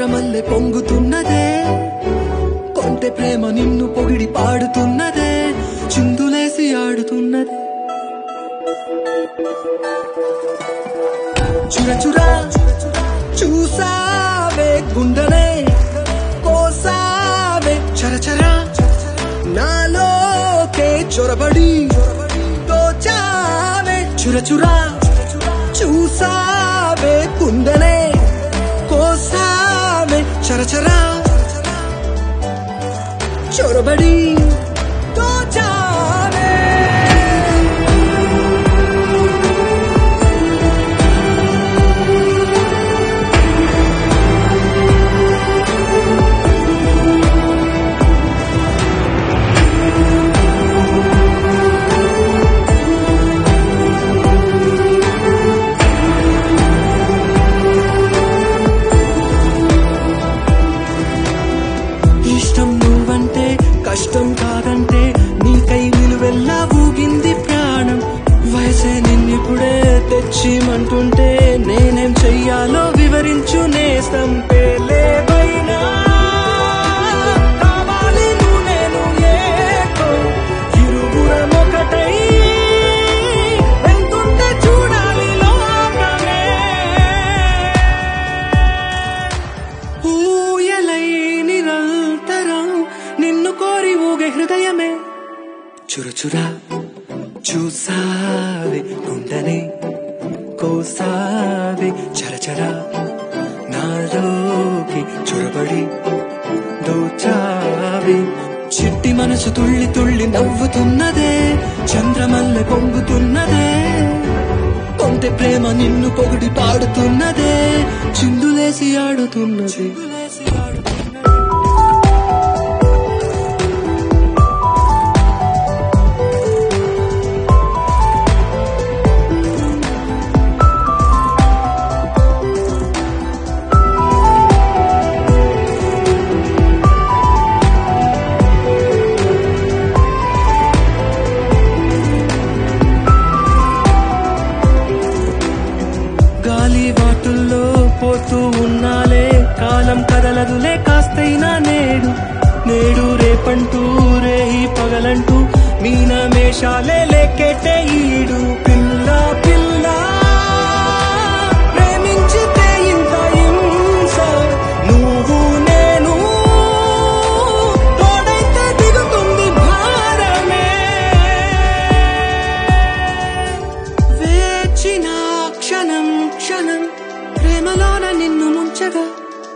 చంద్రమల్లె పొంగుతున్నదే కొంటె ప్రేమ నిన్ను పొగిడి పాడుతున్నదే చిందులేసి ఆడుతున్నదే చురచురా చూసావే గుండెనే కోసావే చరచరా నాలోకే చొరబడి దోచావే చురచురా చూసావే గుండెనే కోసావే చరచరా చొరబడి దోచావే ఇష్టం నువ్వంటే కష్టం కాదంటే నీకై నిలువెల్లా ఊగింది ప్రాణం వయసే నిన్నిప్పుడే తెచ్చిమంటుంటే నేనేం చెయ్యాలో వివరించు నేస్తం పేలేబైనా కావాలి నువ్వు నేను ఏకో ఇరువురం ఒకటై వెళ్తుంటే చూడాలి లోకమే ఊయలై నిరంతరం నిన్ను కోరి ఊగే హృదయమే చురచురా చూసావే గుండెని కోసావే చరచరా నాలోకి చొరబడి దోచావే చిట్టి మనసు తుళ్ళి తుళ్ళి నవ్వుతున్నదే చంద్రమల్లె పొంగుతున్నదే కొంటె ప్రేమ నిన్ను పొగిడి పాడుతున్నదే చిందులేసి ఆడుతున్నది గాలి వాటుల్లో పోతూ ఉన్నాలే కాలం కదలదులే కాస్తైనా నేడు నేడు రేపంటూ రేయి పగలంటూ మీన మేషాలే లేకెట్టే ఈడు పిల్ల పిల్ల ప్రేమించితే ఇంత హింస నువ్వు నేను తోడైతే దిగుతుంది భారమే వేచిన క్షణం క్షణం ప్రేమలోన నిన్ను ముంచగా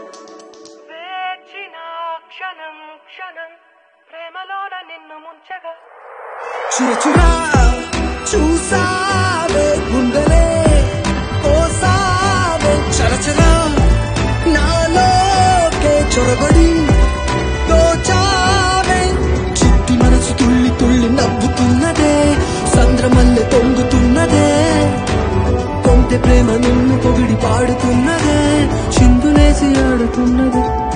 వేచిన క్షణం క్షణం ప్రేమలోన నిన్ను ముంచగా చురచురా చూసావే గుండెలే కోసావే చరచరా నాలోకే చొరబడి దోచావే చిట్టి మనసు తుళ్ళి తుళ్ళి నవ్వుతున్నదే సంద్రమల్లె పొంగుతున్నదే కొంటె ప్రేమ నిన్ను పొగిడి పాడుతున్నదే చిందులేసి ఆడుతున్నదే